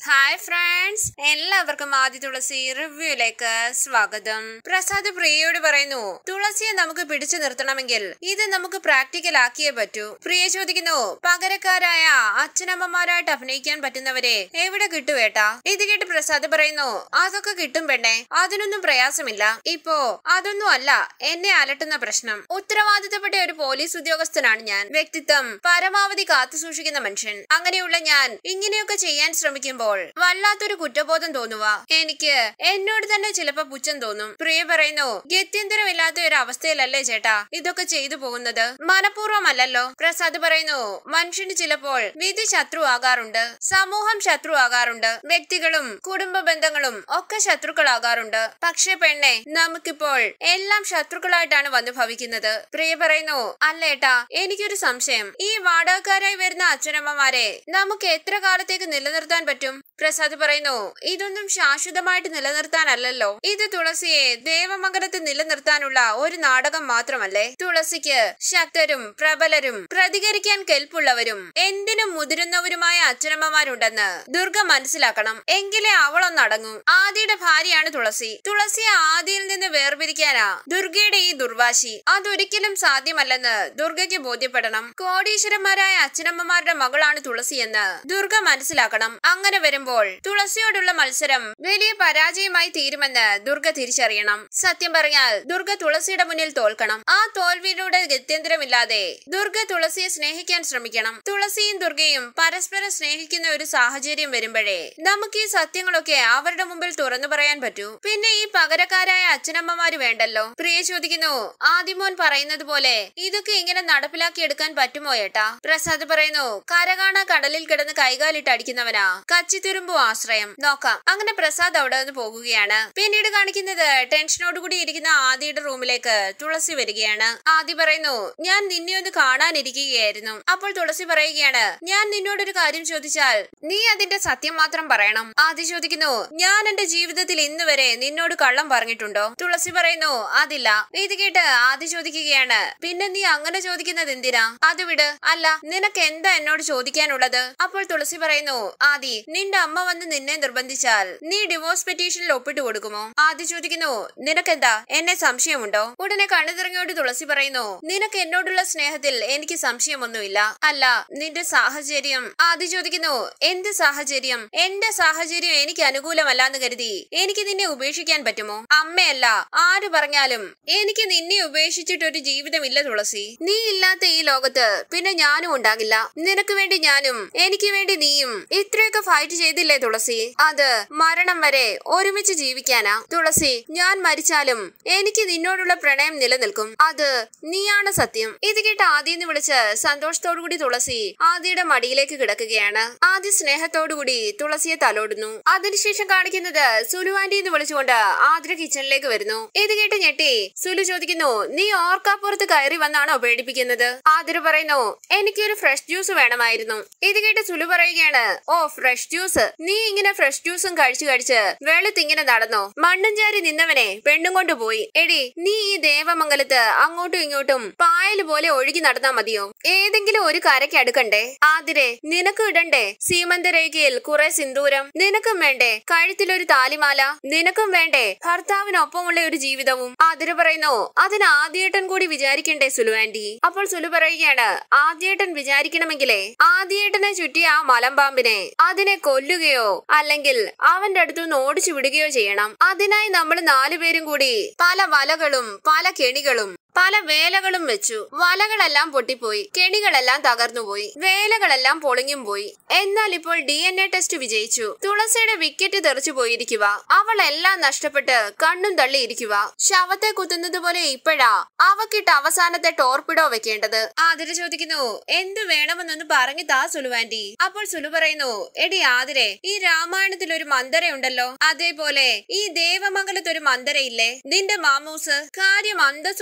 hi friends എല്ലാവർക്കും ആദ്യ തുളസി റിവ്യൂയിലേക്ക് സ്വാഗതം പ്രസാദ് പ്രിയയോട് പറയുന്നു തുളസിയെ നമുക്ക് പിടിച്ചു നിർത്തണമെങ്കിൽ ഇത് നമുക്ക് പ്രാക്ടിക്കൽ ആക്കിയേ പറ്റൂ പ്രിയ ചോദിക്കുന്നു പകരക്കാരായ അച്ഛനമ്മമാരായിട്ട് അഭിനയിക്കാൻ പറ്റുന്നവരെ എവിടെ കിട്ടുവേട്ടാ ഇത് കേട്ട് പ്രസാദ് പറയുന്നു അതൊക്കെ കിട്ടും പെണ്ണെ അതിനൊന്നും പ്രയാസമില്ല ഇപ്പോ അതൊന്നും അല്ല എന്നെ അലട്ടുന്ന പ്രശ്നം ഉത്തരവാദിത്തപ്പെട്ട ഒരു പോലീസ് ഉദ്യോഗസ്ഥനാണ് ഞാൻ വ്യക്തിത്വം പരമാവധി കാത്തു സൂക്ഷിക്കുന്ന മനുഷ്യൻ അങ്ങനെയുള്ള ഞാൻ ഇങ്ങനെയൊക്കെ ചെയ്യാൻ ശ്രമിക്കുമ്പോൾ വല്ലാത്തൊരു കുറ്റബോധം തോന്നുക എനിക്ക് എന്നോട് തന്നെ ചിലപ്പോ പുച്ഛം തോന്നും പ്രിയ പറയുന്നു ഗത്യന്തരമില്ലാത്ത ഒരു അവസ്ഥയിലല്ലേ ചേട്ടാ ഇതൊക്കെ ചെയ്തു പോകുന്നത് മനഃപൂർവ്വമല്ലല്ലോ പ്രസാദ് പറയുന്നു മനുഷ്യന് ചിലപ്പോൾ വിധി ശത്രു ആകാറുണ്ട് സമൂഹം ശത്രു ആകാറുണ്ട് വ്യക്തികളും കുടുംബ ബന്ധങ്ങളും ഒക്കെ ശത്രുക്കളാകാറുണ്ട് പക്ഷെ പെണ്ണെ നമുക്കിപ്പോൾ എല്ലാം ശത്രുക്കളായിട്ടാണ് വന്നു ഭവിക്കുന്നത് പ്രിയ പറയുന്നു അല്ലേട്ടാ എനിക്കൊരു സംശയം ഈ വാടകക്കാരായി വരുന്ന അച്ഛനമ്മമാരെ നമുക്ക് എത്ര കാലത്തേക്ക് നിലനിർത്താൻ പറ്റും പ്രസാദ് പറയുന്നു ഇതൊന്നും ശാശ്വതമായിട്ട് നിലനിർത്താനല്ലല്ലോ ഇത് തുളസിയെ ദേവമംഗലത്ത് നിലനിർത്താനുള്ള ഒരു നാടകം മാത്രമല്ലേ തുളസിക്ക് ശക്തരും പ്രബലരും പ്രതികരിക്കാൻ കെൽപ്പുള്ളവരും എന്തിനും മുതിരുന്നവരുമായ അച്ഛനമ്മമാരുണ്ടെന്ന് ദുർഗ മനസ്സിലാക്കണം എങ്കിലേ അവളൊന്നടങ്ങൂ ആദിയുടെ ഭാര്യയാണ് തുളസി തുളസിയെ ആദിയിൽ നിന്ന് വേർപിരിക്കാനാ ദുർഗയുടെ ഈ ദുർവാശി അതൊരിക്കലും സാധ്യമല്ലെന്ന് ദുർഗയ്ക്ക് ബോധ്യപ്പെടണം കോടീശ്വരന്മാരായ അച്ഛനമ്മമാരുടെ മകളാണ് തുളസി എന്ന് ദുർഗ മനസ്സിലാക്കണം അങ്ങനെ വരുമ്പോൾ തുളസിയോടുള്ള മത്സരം വലിയ പരാജയമായി തീരുമെന്ന് ദുർഗ തിരിച്ചറിയണം സത്യം പറഞ്ഞാൽ ദുർഗ തുളസിയുടെ മുന്നിൽ തോൽക്കണം ആ തോൽവിയിലൂടെ ഗത്യന്തരമില്ലാതെ ദുർഗ തുളസിയെ സ്നേഹിക്കാൻ ശ്രമിക്കണം തുളസിയും ദുർഗയും പരസ്പരം സ്നേഹിക്കുന്ന ഒരു സാഹചര്യം വരുമ്പോഴേ നമുക്ക് ഈ സത്യങ്ങളൊക്കെ അവരുടെ മുമ്പിൽ തുറന്നു പറയാൻ പറ്റൂ പിന്നെ ഈ പകരക്കാരായ അച്ഛനമ്മമാര് വേണ്ടല്ലോ പ്രിയ ചോദിക്കുന്നു ആദിമോൻ പറയുന്നത് പോലെ ഇതൊക്കെ ഇങ്ങനെ നടപ്പിലാക്കി എടുക്കാൻ പറ്റുമോ ഏട്ടാ പ്രസാദ് പറയുന്നു കരകാണ കടലിൽ കിടന്ന് കൈകാലിട്ട് അടിക്കുന്നവനാ കച്ചിത്തുരുമ്പു ആശ്രയം നോക്കാം അങ്ങനെ പ്രസാദ് അവിടെ നിന്ന് പോകുകയാണ് പിന്നീട് കാണിക്കുന്നത് ടെൻഷനോടുകൂടി ഇരിക്കുന്ന ആദിയുടെ റൂമിലേക്ക് തുളസി വരികയാണ് ആദി പറയുന്നു ഞാൻ നിന്നെ ഒന്ന് കാണാനിരിക്കുകയായിരുന്നു അപ്പോൾ തുളസി പറയുകയാണ് ഞാൻ നിന്നോടൊരു കാര്യം ചോദിച്ചാൽ നീ അതിന്റെ സത്യം മാത്രം പറയണം ആദി ചോദിക്കുന്നു ഞാൻ എന്റെ ജീവിതത്തിൽ ഇന്ന് വരെ നിന്നോട് കള്ളം പറഞ്ഞിട്ടുണ്ടോ തുളസി പറയുന്നു അതില്ല ഇത് കേട്ട് ആദി ചോദിക്കുകയാണ് പിന്നെ നീ അങ്ങനെ ചോദിക്കുന്നത് എന്തിനാ അത് വിട് അല്ല നിനക്ക് എന്താ എന്നോട് ചോദിക്കാനുള്ളത് അപ്പോൾ തുളസി പറയുന്നു ആദി നിന്റെ അമ്മ വന്ന് നിന്നെ നിർബന്ധിച്ചാൽ നീ ഡിവോഴ്സ് പെറ്റീഷനിൽ ഒപ്പിട്ട് കൊടുക്കുമോ ആദി ചോദിക്കുന്നു നിനക്കെന്താ എന്നെ സംശയമുണ്ടോ ഉടനെ കണ്ണു തിറങ്ങിയോട് തുളസി പറയുന്നു നിനക്ക് എന്നോടുള്ള സ്നേഹത്തിൽ എനിക്ക് സംശയമൊന്നുമില്ല അല്ല നിന്റെ സാഹചര്യം ആദി ചോദിക്കുന്നു എന്ത് സാഹചര്യം എന്റെ സാഹചര്യം എനിക്ക് അനുകൂലമല്ലാന്ന് കരുതി എനിക്ക് നിന്നെ ഉപേക്ഷിക്കാൻ പറ്റുമോ അമ്മയല്ല ആര് പറഞ്ഞാലും എനിക്ക് നിന്നെ ഉപേക്ഷിച്ചിട്ടൊരു ജീവിതമില്ല തുളസി നീ ഇല്ലാത്ത ഈ ലോകത്ത് പിന്നെ ഞാനും ഉണ്ടാകില്ല നിനക്ക് വേണ്ടി ഞാനും എനിക്ക് വേണ്ടി നീയും ഇത്രയൊക്കെ ഫൈറ്റ് ചെയ്തില്ലേ തുളസി അത് മരണം വരെ ഒരുമിച്ച് ജീവിക്കാനാ തുളസി ഞാൻ മരിച്ചാലും എനിക്ക് നിന്നോടുള്ള പ്രണയം നിലനിൽക്കും അത് നീയാണ് സത്യം ഇത് കേട്ട് ആദ്യം വിളിച്ച് സന്തോഷത്തോടുകൂടി തുളസി ആദിയുടെ മടിയിലേക്ക് കിടക്കുകയാണ് ആദ്യ സ്നേഹത്തോടുകൂടി തുളസിയെ തലോടുന്നു അതിനുശേഷം കാണിക്കുന്നത് സുലു ആന്റി എന്ന് വിളിച്ചുകൊണ്ട് ആദ്ര കിച്ചണിലേക്ക് വരുന്നു ഇത് കേട്ട് ഞെട്ടി സുലു ചോദിക്കുന്നു നീ ഓർക്കാപ്പുറത്ത് കയറി വന്നാണോ പേടിപ്പിക്കുന്നത് ആതിര പറയുന്നു എനിക്കൊരു ഫ്രഷ് ജ്യൂസ് വേണമായിരുന്നു ഇത് കേട്ട് സുലു പറയുകയാണ് ഓ ഫ്രഷ് ജ്യൂസ് നീ ഇങ്ങനെ ഫ്രഷ് ജ്യൂസും കഴിച്ചു കഴിച്ച് വെളുത്തിങ്ങനെ നടന്നോ മണ്ണും ചാരി നിന്നവനെ പെണ്ണും കൊണ്ടുപോയി എടി നീ ഈ ദേവമംഗലത്ത് അങ്ങോട്ടും ഇങ്ങോട്ടും പായൽ പോലെ ഒഴുകി നടന്നാ മതിയോ ഏതെങ്കിലും ഒരു കരയ്ക്ക് അടുക്കണ്ടേ ആതിരെ നിനക്ക് ഇടണ്ടേ സീമന്തരേഖയിൽ കുറെ സിന്ദൂരം നിനക്കും വേണ്ടേ കഴുത്തിലൊരു താലിമാല നിനക്കും വേണ്ടേ ഭർത്താവിനൊപ്പമുള്ള ഒരു ജീവിതവും ആതിര പറയുന്നു അതിന് ആദ്യേട്ടൻ കൂടി വിചാരിക്കണ്ടേ സുലു ആന്റി അപ്പോൾ സുലു പറയുകയാണ് ആദ്യേട്ടൻ വിചാരിക്കണമെങ്കിലേ ആദ്യേട്ടനെ ചുറ്റിയ ആ മലമ്പാമ്പിനെ അതിനെ കൊല്ലുകയോ അല്ലെങ്കിൽ അവന്റെ അടുത്തുനിന്ന് ഓടിച്ചു വിടുകയോ ചെയ്യണം അതിനായി നമ്മൾ നാലുപേരും കൂടി പല വലകളും പല കെണികളും പല വേലകളും വെച്ചു വലകളെല്ലാം പൊട്ടിപ്പോയി കെണികളെല്ലാം തകർന്നുപോയി വേലകളെല്ലാം പൊളിഞ്ഞും പോയി എന്നാൽ ഇപ്പോൾ ഡി എൻ എ ടെസ്റ്റ് വിജയിച്ചു തുളസിയുടെ വിക്കറ്റ് തെറിച്ചു പോയിരിക്കുക അവൾ എല്ലാം നഷ്ടപ്പെട്ട് കണ്ണും തള്ളിയിരിക്കുക ശവത്തെ കുത്തുന്നത് പോലെ ഇപ്പോഴാ അവക്കിട്ട് അവസാനത്തെ ടോർപിഡോ വെക്കേണ്ടത് ആതിര ചോദിക്കുന്നു എന്ത് വേണമെന്നൊന്ന് പറഞ്ഞു താ സുലുവാന്റി അപ്പോൾ സുലു പറയുന്നു എടി ആതിരെ ഈ രാമായണത്തിൽ ഒരു മന്ദരയുണ്ടല്ലോ അതേപോലെ ഈ ദേവമംഗലത്ത് ഒരു മന്ദരയില്ലേ നിന്റെ മാമൂസ് കാര്യം അന്തസ്സും അഭിമാനം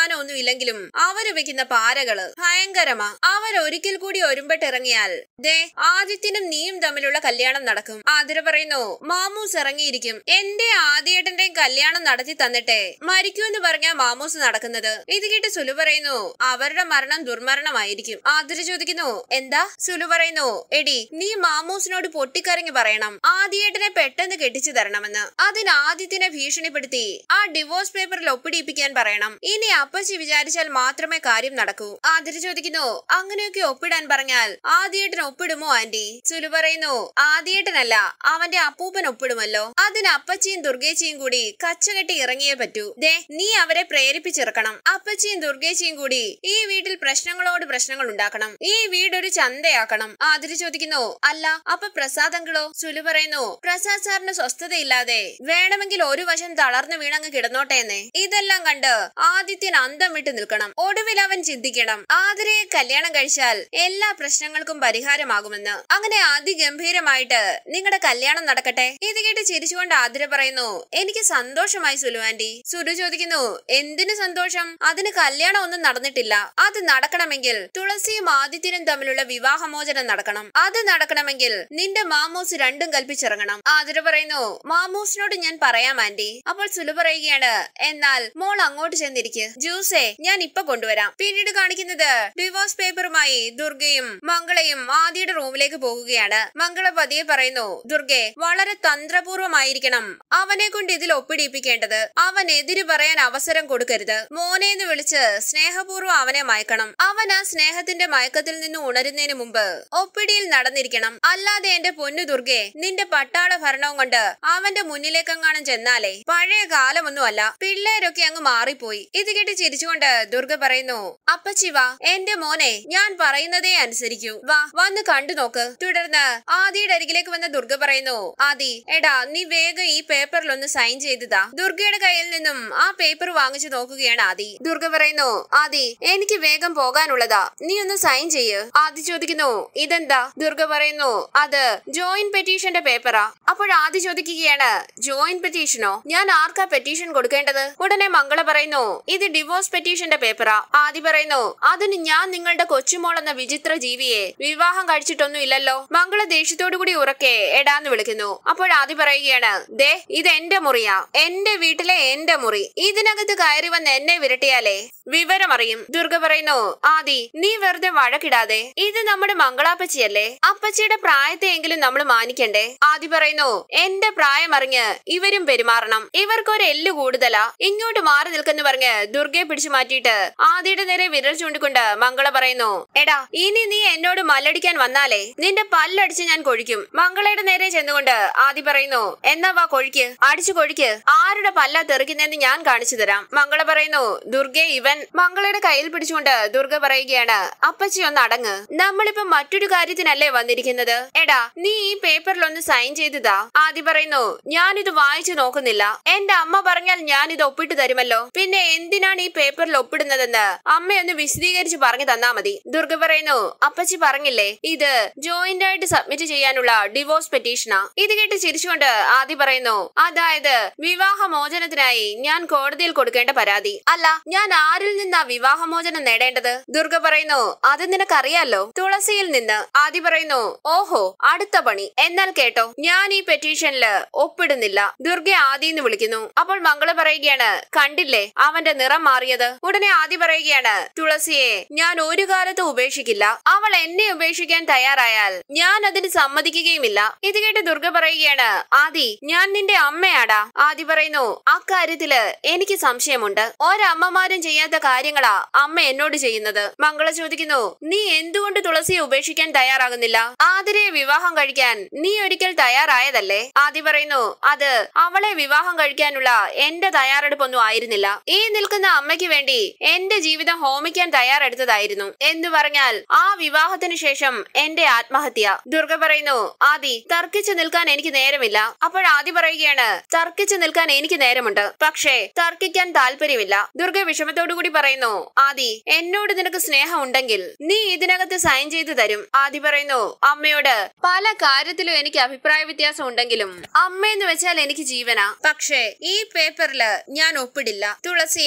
തീരുമാനം ഒന്നും ഇല്ലെങ്കിലും അവര് വെക്കുന്ന പാരകള് ഭയങ്കരമാ അവരൊരിക്കൽ കൂടി ഒരുമ്പെട്ടിറങ്ങിയാൽ ദേ ആദിത്യനും നീയും തമ്മിലുള്ള കല്യാണം നടക്കും ആതിര പറയുന്നു മാമൂസ് ഇറങ്ങിയിരിക്കും എന്റെ ആദ്യേട്ടന്റെയും കല്യാണം നടത്തി തന്നിട്ടെ മരിക്കൂന്ന് പറഞ്ഞാ മാമൂസ് നടക്കുന്നത് ഇത് കേട്ട് സുലു പറയുന്നു അവരുടെ മരണം ദുർമരണമായിരിക്കും ആതിര ചോദിക്കുന്നു എന്താ സുലു പറയുന്നു എടി നീ മാമൂസിനോട് പൊട്ടിക്കരങ്ങി പറയണം ആദ്യേട്ടനെ പെട്ടെന്ന് കെട്ടിച്ചു തരണമെന്ന് അതിന് ആദിത്യനെ ഭീഷണിപ്പെടുത്തി ആ ഡിവോഴ്സ് പേപ്പറിൽ ഒപ്പിടിയിപ്പിക്കാൻ പറയണം ഇനി അപ്പച്ചി വിചാരിച്ചാൽ മാത്രമേ കാര്യം നടക്കൂ ആതിര ചോദിക്കുന്നു അങ്ങനെയൊക്കെ ഒപ്പിടാൻ പറഞ്ഞാൽ ആദ്യേട്ടൻ ഒപ്പിടുമോ ആന്റി സുലു പറയുന്നു ആദ്യേട്ടനല്ല അവന്റെ അപ്പൂപ്പൻ ഒപ്പിടുമല്ലോ അതിന് അപ്പച്ചിയും ദുർഗേച്ചിയും കൂടി കച്ചകെട്ടി ഇറങ്ങിയേ പറ്റൂ ദേ നീ അവരെ പ്രേരിപ്പിച്ചിറക്കണം അപ്പച്ചിയും ദുർഗേച്ചിയും കൂടി ഈ വീട്ടിൽ പ്രശ്നങ്ങളോട് പ്രശ്നങ്ങൾ ഉണ്ടാക്കണം ഈ വീടൊരു ചന്തയാക്കണം ആതിര ചോദിക്കുന്നു അല്ല അപ്പൊ പ്രസാദ് അങ്കിളോ സുലു പറയുന്നു പ്രസാദ് സാറിന് സ്വസ്ഥതയില്ലാതെ വേണമെങ്കിൽ ഒരു വശം തളർന്നു വീണങ്ങ് കിടന്നോട്ടെ എന്നേ ഇതെല്ലാം കണ്ട് ആദിത്യൻ അന്തം വിട്ട് നിൽക്കണം ഒടുവിൽ അവൻ ചിന്തിക്കണം ആതിരയെ കല്യാണം കഴിച്ചാൽ എല്ലാ പ്രശ്നങ്ങൾക്കും പരിഹാരമാകുമെന്ന് അങ്ങനെ അതിഗംഭീരമായിട്ട് നിങ്ങളുടെ കല്യാണം നടക്കട്ടെ ഇത് കേട്ട് ചിരിച്ചുകൊണ്ട് ആതിര പറയുന്നു എനിക്ക് സന്തോഷമായി സുലു ആന്റി സുലു ചോദിക്കുന്നു എന്തിനു സന്തോഷം അതിന് കല്യാണം ഒന്നും നടന്നിട്ടില്ല അത് നടക്കണമെങ്കിൽ തുളസിയും ആദിത്യനും തമ്മിലുള്ള വിവാഹമോചനം നടക്കണം അത് നടക്കണമെങ്കിൽ നിന്റെ മാമൂസ് രണ്ടും കൽപ്പിച്ചിറങ്ങണം ആതിര പറയുന്നു മാമൂസിനോട് ഞാൻ പറയാം ആന്റി അപ്പോൾ സുലു പറയുകയാണ് എന്നാൽ മോൾ അങ്ങോട്ട് ചെന്നിരിക്ക് ജ്യൂസേ ഞാൻ ഇപ്പൊ കൊണ്ടുവരാം പിന്നീട് കാണിക്കുന്നത് ഡിവോഴ്സ് പേപ്പറുമായി ദുർഗയും മംഗളയും ആദിയുടെ റൂമിലേക്ക് പോകുകയാണ് മംഗള പതിയെ പറയുന്നു ദുർഗെ വളരെ തന്ത്രപൂർവമായിരിക്കണം അവനെ കൊണ്ട് ഇതിൽ ഒപ്പിടിയിപ്പിക്കേണ്ടത് അവൻ എതിര് പറയാൻ അവസരം കൊടുക്കരുത് മോനെ എന്ന് വിളിച്ച് സ്നേഹപൂർവ്വം അവനെ മയക്കണം അവൻ ആ സ്നേഹത്തിന്റെ മയക്കത്തിൽ നിന്ന് ഉണരുന്നതിന് മുമ്പ് ഒപ്പിടിയിൽ നടന്നിരിക്കണം അല്ലാതെ എന്റെ പൊന്നു ദുർഗെ നിന്റെ പട്ടാള ഭരണവും കൊണ്ട് അവന്റെ മുന്നിലേക്കെങ്ങാനും ചെന്നാലേ പഴയ കാലമൊന്നുമല്ല പിള്ളേരൊക്കെ അങ്ങ് മാറിപ്പോയി ഇത് കേട്ട് ചിരിച്ചുകൊണ്ട് ദുർഗ പറയുന്നു അപ്പച്ചി വാ എന്റെ മോനെ ഞാൻ പറയുന്നതേ അനുസരിക്കൂ വാ വന്ന് കണ്ടു നോക്ക് തുടർന്ന് ആദിയുടെ അരികിലേക്ക് വന്ന ദുർഗ പറയുന്നു ആദി എടാ നീ വേഗം ഈ പേപ്പറിൽ ഒന്ന് സൈൻ ചെയ്തതാ ദുർഗയുടെ കയ്യിൽ നിന്നും ആ പേപ്പർ വാങ്ങിച്ചു നോക്കുകയാണ് ആദി ദുർഗ പറയുന്നു ആദി എനിക്ക് വേഗം പോകാനുള്ളതാ നീ ഒന്ന് സൈൻ ചെയ്യ് ആദി ചോദിക്കുന്നു ഇതെന്താ ദുർഗ പറയുന്നു അത് ജോയിന്റ് പെറ്റീഷന്റെ പേപ്പറാ അപ്പോൾ ആദി ചോദിക്കുകയാണ് ജോയിന്റ് പെറ്റീഷനോ ഞാൻ ആർക്കാ പെറ്റീഷൻ കൊടുക്കേണ്ടത് ഉടനെ മംഗള പറയുന്നു ഇത് ഡിവോഴ്സ് പെറ്റീഷന്റെ പേപ്പറാ ആദി പറയുന്നു അതിന് ഞാൻ നിങ്ങളുടെ കൊച്ചുമോൾ എന്ന വിചിത്ര ജീവിയെ വിവാഹം കഴിച്ചിട്ടൊന്നും ഇല്ലല്ലോ മംഗള ദേഷ്യത്തോടു കൂടി ഉറക്കെ എടാന്ന് വിളിക്കുന്നു അപ്പോൾ ആദി പറയുകയാണ് ദേ ഇത് എന്റെ മുറിയാ എന്റെ വീട്ടിലെ എന്റെ മുറി ഇതിനകത്ത് കയറി വന്ന് എന്നെ വിരട്ടിയാലേ വിവരമറിയും ദുർഗ പറയുന്നു ആദി നീ വെറുതെ വഴക്കിടാതെ ഇത് നമ്മുടെ മംഗളാപ്പച്ചിയല്ലേ അപ്പച്ചിയുടെ പ്രായത്തെയെങ്കിലും നമ്മൾ മാനിക്കണ്ടേ ആദി പറയുന്നു എന്റെ പ്രായം അറിഞ്ഞ് ഇവരും പെരുമാറണം ഇവർക്കൊരു എല്ല് കൂടുതലാ ഇങ്ങോട്ട് മാറി നിൽക്കെന്ന് പറഞ്ഞ് ദുർഗയെ പിടിച്ചു മാറ്റിയിട്ട് ആദിയുടെ നേരെ വിരൽ ചൂണ്ടിക്കൊണ്ട് മംഗള പറയുന്നു എടാ ഇനി നീ എന്നോട് മല്ലടിക്കാൻ വന്നാലേ നിന്റെ പല്ലടിച്ച് ഞാൻ കൊഴിക്കും മംഗളയുടെ നേരെ ചെന്നുകൊണ്ട് ആദി പറയുന്നു എന്നാ വാ കൊഴിക്ക് അടിച്ചു കൊഴിക്ക് ആരുടെ പല്ല തെറിക്കുന്നെന്ന് ഞാൻ കാണിച്ചു തരാം മംഗള പറയുന്നു ദുർഗെ ഇവൻ മംഗളയുടെ കയ്യിൽ പിടിച്ചുകൊണ്ട് ദുർഗ പറയുകയാണ് അപ്പച്ചി ഒന്ന് അടങ്ങ് നമ്മളിപ്പോ മറ്റൊരു കാര്യത്തിനല്ലേ വന്നിരിക്കുന്നത് എടാ നീ ഈ പേപ്പറിൽ ഒന്ന് സൈൻ ചെയ്തതാ ആദി പറയുന്നു ഞാനിത് വായിച്ചു നോക്കുന്നില്ല എന്റെ അമ്മ പറഞ്ഞാൽ ഞാൻ ഇത് ഒപ്പിട്ട് തരുമല്ലോ പിന്നെ എന്തിനാണ് ഈ പേപ്പറിൽ ഒപ്പിടുന്നതെന്ന് അമ്മയൊന്ന് വിശദീകരിച്ച് പറഞ്ഞു തന്നാ മതി ദുർഗ പറയുന്നു അപ്പച്ചി പറഞ്ഞില്ലേ ഇത് ജോയിന്റ് ആയിട്ട് സബ്മിറ്റ് ചെയ്യാനുള്ള ഡിവോഴ്സ് പെറ്റീഷനാ ഇത് കേട്ട് ചിരിച്ചുകൊണ്ട് ആദി പറയുന്നു അതായത് വിവാഹമോചനത്തിനായി ഞാൻ കോടതിയിൽ കൊടുക്കേണ്ട പരാതി അല്ല ഞാൻ ആരിൽ നിന്നാ വിവാഹമോചനം നേടേണ്ടത് ദുർഗ പറയുന്നു അത് നിനക്കറിയാലോ തുളസിയിൽ നിന്ന് ആദി പറയുന്നു ഓഹോ അടുത്ത പണി എന്നാൽ കേട്ടോ ഞാൻ ഈ പെറ്റീഷനില് ഒപ്പിടുന്നില്ല ദുർഗ ആദി എന്ന് വിളിക്കുന്നു അപ്പോൾ മംഗള പറയുകയാണ് കണ്ടില്ലേ അവന്റെ നിറം മാറിയത് ഉടനെ ആദി പറയുകയാണ് തുളസിയെ ഞാൻ ഒരു കാലത്ത് ഉപേക്ഷിക്കില്ല അവൾ എന്നെ ഉപേക്ഷിക്കാൻ തയ്യാറായാൽ ഞാൻ അതിന് സമ്മതിക്കുകയുമില്ല ഇത് കേട്ട് ദുർഗ പറയുകയാണ് ആദി ഞാൻ നിന്റെ അമ്മയാടാ ആദി പറയുന്നു അക്കാര്യത്തില് എനിക്ക് സംശയമുണ്ട് ഒരമ്മമാരും ചെയ്യാത്ത കാര്യങ്ങളാ അമ്മ എന്നോട് ചെയ്യുന്നത് മംഗള ചോദിക്കുന്നു നീ എന്തുകൊണ്ട് തുളസിയെ ഉപേക്ഷിക്കാൻ തയ്യാറാകുന്നില്ല ആതിരയെ വിവാഹം കഴിക്കാൻ നീ ഒരിക്കൽ തയ്യാറായതല്ലേ ആദി പറയുന്നു അത് അവളെ വിവാഹം കഴിക്കാനുള്ള എന്റെ തയ്യാറെടുപ്പൊന്നും ആയിരുന്നില്ല ഈ നിൽക്കുന്ന അമ്മയ്ക്ക് വേണ്ടി എന്റെ ജീവിതം ഹോമിക്കാൻ തയ്യാറെടുത്തതായിരുന്നു എന്ന് പറഞ്ഞാൽ ആ വിവാഹത്തിന് ശേഷം എന്റെ ആത്മഹത്യ ദുർഗ പറയുന്നു ആദി തർക്കിച്ചു നിൽക്കാൻ എനിക്ക് നേരമില്ല അപ്പോൾ ആദി പറയുകയാണ് തർക്കിച്ചു നിൽക്കാൻ എനിക്ക് നേരമുണ്ട് പക്ഷേ തർക്കിക്കാൻ താല്പര്യമില്ല ദുർഗ വിഷമത്തോടു കൂടി പറയുന്നു ആദി എന്നോട് നിനക്ക് സ്നേഹം ഉണ്ടെങ്കിൽ നീ ഇതിനകത്ത് സൈൻ ചെയ്തു തരും ആദി പറയുന്നു അമ്മയോട് പല കാര്യത്തിലും എനിക്ക് അഭിപ്രായ വ്യത്യാസം ഉണ്ടെങ്കിലും അമ്മയെന്ന് വെച്ചാൽ എനിക്ക് ജീവനാ പക്ഷേ ഈ പേപ്പറില് ഞാൻ ഒപ്പിടില്ല തുളസിയെ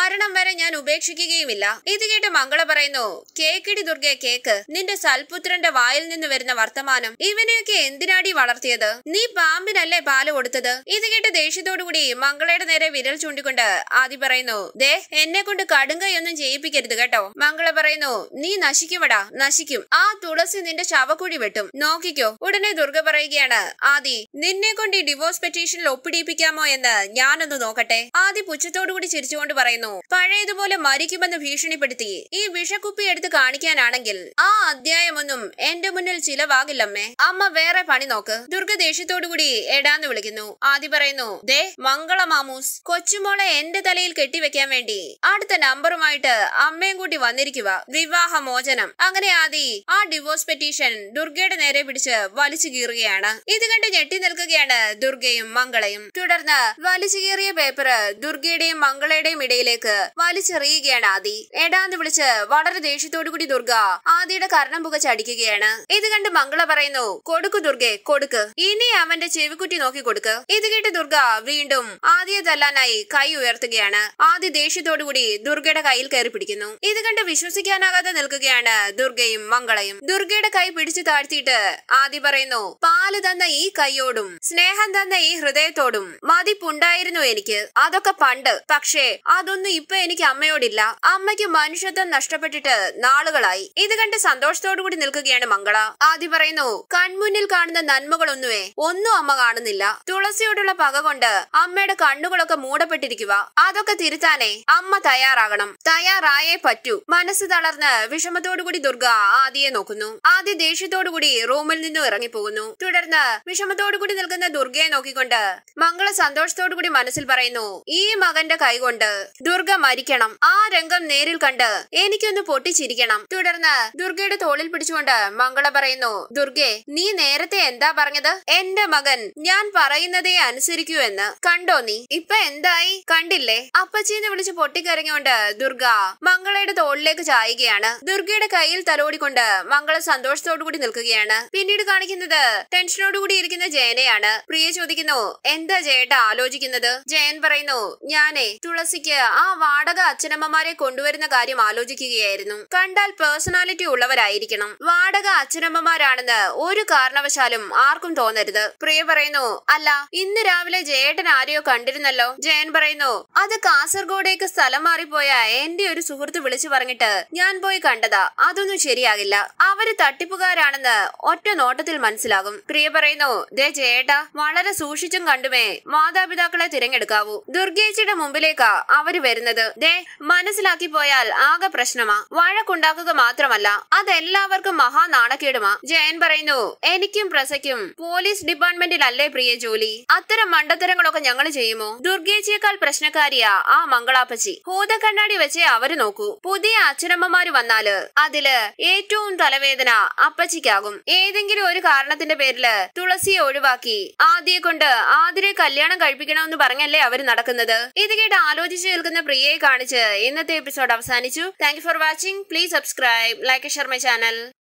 മരണം വരെ ഞാൻ ഉപേക്ഷിക്കുകയുമില്ല ഇത് കേട്ട് മംഗള പറയുന്നു കേക്കിടി ദുർഗെ കേക്ക് നിന്റെ സൽപുത്രന്റെ വായിൽ നിന്ന് വരുന്ന വർത്തമാനം ഇവനെയൊക്കെ എന്തിനാടി വളർത്തിയത് നീ പാമ്പിനല്ലേ പാല് കൊടുത്തത് ഇത് കേട്ട് ദേഷ്യത്തോടുകൂടി മംഗളയുടെ നേരെ വിരൽ ചൂണ്ടിക്കൊണ്ട് ആദി പറയുന്നു ദേ എന്നെ കൊണ്ട് കടുങ്കയൊന്നും ചെയ്യിപ്പിക്കരുത് കേട്ടോ മംഗള പറയുന്നു നീ നശിക്കുമടാ നശിക്കും ആ തുളസി നിന്റെ ശവക്കുഴി വെട്ടും നോക്കിക്കോ ഉടനെ ദുർഗ പറയുകയാണ് ആദി നിന്നെ കൊണ്ട് ഈ ഡിവോഴ്സ് പെറ്റീഷനിൽ ഒപ്പിടിയിപ്പിക്കാമോ എന്ന് ഞാനൊന്ന് നോക്കട്ടെ ആദി പുച്ഛത്തോടുകൂടി ചിരിച്ചുകൊണ്ട് പറയുന്നു പഴയതുപോലെ മരിക്കുമെന്ന് ഭീഷണിപ്പെടുത്തി ഈ വിഷക്കുപ്പി എടുത്ത് കാണിക്കാനാണെങ്കിൽ ആ അധ്യായമൊന്നും എന്റെ മുന്നിൽ ചിലവാകില്ലമ്മേ അമ്മ വേറെ പണി നോക്ക് ദുർഗ ദേഷ്യത്തോടുകൂടി എടാന്ന് വിളിക്കുന്നു ആദി പറയുന്നു ദേ മംഗള മാമൂസ് കൊച്ചുമോളെ എന്റെ തലയിൽ കെട്ടിവെക്കാൻ വേണ്ടി അടുത്ത നമ്പറുമായിട്ട് അമ്മയും കൂട്ടി വന്നിരിക്കുക വിവാഹ മോചനം അങ്ങനെ ആദി ആ ഡിവോഴ്സ് പെറ്റീഷൻ ദുർഗയുടെ നേരെ പിടിച്ച് വലിച്ചു കീറുകയാണ് ഇത് കണ്ട് ഞെട്ടി നിൽക്കുകയാണ് ദുർഗയും മംഗളയും തുടർന്ന് വലിച്ചു കീറിയ പേപ്പർ ദുർഗയുടെയും മംഗളയുടെയും ഇടയിലേക്ക് വലിച്ചെറിയുകയാണ് ആദി എടാന്ന് വിളിച്ച് വളരെ ദേഷ്യത്തോടു കൂടി ദുർഗ ആദിയുടെ കർണം പുകച്ചടിക്കുകയാണ് ഇത് കണ്ട് മംഗള പറയുന്നു കൊടുക്കു ദുർഗെ കൊടുക്ക് ഇനി അവന്റെ ചെവിക്കുറ്റി നോക്കി കൊടുക്ക് ഇത് കേട്ട് ദുർഗ വീണ്ടും ആദിയെ തല്ലാനായി കൈ ഉയർത്തുകയാണ് ആദി ദേഷ്യത്തോടുകൂടി ദുർഗയുടെ കയ്യിൽ കയറി പിടിക്കുന്നു ഇത് കണ്ട് വിശ്വസിക്കാനാകാതെ നിൽക്കുകയാണ് ദുർഗയും മംഗളയും ദുർഗയുടെ കൈ പിടിച്ചു താഴ്ത്തിയിട്ട് ആദി പറയുന്നു പാല് തന്ന ഈ കൈയോടും സ്നേഹം തന്ന ഈ ഹൃദയത്തോടും മതിപ്പുണ്ടായിരുന്നു എനിക്ക് അതൊക്കെ പണ്ട് പക്ഷേ അതൊന്നും ഇപ്പൊ എനിക്ക് അമ്മയോടില്ല അമ്മയ്ക്ക് മനുഷ്യത്വം നഷ്ടപ്പെട്ടിട്ട് നാളുകളായി ഇത് കണ്ട് സന്തോഷത്തോടു കൂടി നിൽക്കുകയാണ് മംഗള ആദി പറയുന്നു കൺമുന്നിൽ കാണുന്ന നന്മകളൊന്നുമേ ഒന്നും അമ്മ കാണുന്നില്ല തുളസിയോടുള്ള പക കൊണ്ട് അമ്മയുടെ കണ്ണുകളൊക്കെ മൂടപ്പെട്ടിരിക്കുക അതൊക്കെ തിരുത്താനേ അമ്മ തയ്യാറാകണം തയ്യാറായേ പറ്റൂ മനസ്സ് തളർന്ന് വിഷമത്തോടുകൂടി ദുർഗ ആദിയെ നോക്കുന്നു ആദ്യ ദേഷ്യത്തോടുകൂടി റൂമിൽ നിന്നും ഇറങ്ങിപ്പോകുന്നു തുടർന്ന് വിഷമത്തോടുകൂടി നിൽക്കുന്ന ദുർഗയെ നോക്കിക്കൊണ്ട് മംഗള സന്തോഷത്തോടുകൂടി മനസ്സിൽ പറയുന്നു ഈ മകന്റെ കൈകൊണ്ട് ദുർഗ മരിക്കണം ആ രംഗം നേരിൽ കണ്ട് എനിക്കൊന്ന് പൊട്ടിച്ചിരിക്കണം തുടർന്ന് ദുർഗയുടെ തോളിൽ പിടിച്ചുകൊണ്ട് മംഗള പറയുന്നു ദുർഗെ നീ നേരത്തെ എന്താ പറഞ്ഞത് എന്റെ മകൻ ഞാൻ പറയുന്നതേ അനുസരിക്കൂ എന്ന് കണ്ടോ നീ ഇപ്പൊ എന്തായി കണ്ടില്ലേ അപ്പച്ചീന്ന് വിളിച്ച് പൊട്ടിക്കരഞ്ഞുകൊണ്ട് ദുർഗ മംഗളയുടെ തോളിലേക്ക് ചായുകയാണ് ദുർഗയുടെ കയ്യിൽ തലോടിക്കൊണ്ട് മംഗള സന്തോഷത്തോടുകൂടി നിൽക്കുകയാണ് പിന്നീട് കാണിക്കുന്നത് ടെൻഷനോടുകൂടി ഇരിക്കുന്ന ജയനെയാണ് പ്രിയ ചോദിക്കുന്നു എന്താ ജയേട്ട ആലോചിക്കുന്നത് ജയൻ പറയുന്നു ഞാനേ തുളസിക്ക് ആ വാടക അച്ഛനമ്മമാരെ കൊണ്ടുവരുന്ന കാര്യം ആലോചിക്കുകയായിരുന്നു കണ്ടാൽ പേഴ്സണാലിറ്റി ഉള്ളവരായിരിക്കണം വാടക അച്ഛനമ്മമാരാണെന്ന് ഒരു കാരണവശാലും ആർക്കും തോന്നരുത് പ്രിയ പറയുന്നു അല്ല ഇന്ന് രാവിലെ ജയേട്ടൻ ആരെയോ കണ്ടിരുന്നല്ലോ ജയൻ പറയുന്നു അത് കാസർഗോഡേക്ക് സ്ഥലം മാറിപ്പോയ എന്റെ ഒരു സുഹൃത്ത് വിളിച്ചു പറഞ്ഞിട്ട് ഞാൻ പോയി കണ്ടതാ അതൊന്നും ശരിയാകില്ല അവര് തട്ടിപ്പുകാരാണെന്ന് ഒറ്റ നോട്ടത്തിൽ മനസ്സിലാകും പ്രിയ പറയുന്നു ദേ ജയേട്ട വളരെ സൂക്ഷിച്ചും കണ്ടുമേ മാതാപിതാക്കളെ തിരഞ്ഞെടുക്കാവൂ ദുർഗേച്ചിയുടെ മുമ്പിലേക്കാ അവര് വരുന്നത് ദേ മനസ്സിലാക്കി പോയാൽ ആകെ പ്രശ്നമാ വഴക്കുണ്ടാക്കുക മാത്രമല്ല അതെല്ലാവർക്കും മഹാ നാണക്കേടുമാ ജയൻ പറയുന്നു എനിക്കും പ്രസയ്ക്കും പോലീസ് ഡിപ്പാർട്ട്മെന്റിലല്ലേ പ്രിയ ജോലി അത്തരം മണ്ടത്തരങ്ങളൊക്കെ ഞങ്ങൾ ചെയ്യുമോ ദുർഗേച്ചിയേക്കാൾ പ്രശ്നക്കാരിയാ ആ മംഗളാപ്പച്ചി ഭൂതക്കണ്ണാടി വെച്ചേ അവര് നോക്കൂ പുതിയ അച്ഛനമ്മമാര് വന്നാല് അതില് ഏറ്റവും തലവേദന അപ്പച്ചിക്കാകും ഏതെങ്കിലും ഒരു കാരണത്തിന്റെ പേരില് തുളസിയെ ഒഴിവാക്കി ആദ്യയെ കൊണ്ട് ആതിരെ കല്യാണം കഴിപ്പിക്കണമെന്ന് പറഞ്ഞല്ലേ അവര് നടക്കുന്നത് ഇത് കേട്ട് ആലോചിച്ച് നിൽക്കുന്ന പ്രിയയെ കാണിച്ച് ഇന്നത്തെ എപ്പിസോഡ് അവസാനിച്ചു thank for watching please subscribe like share my channel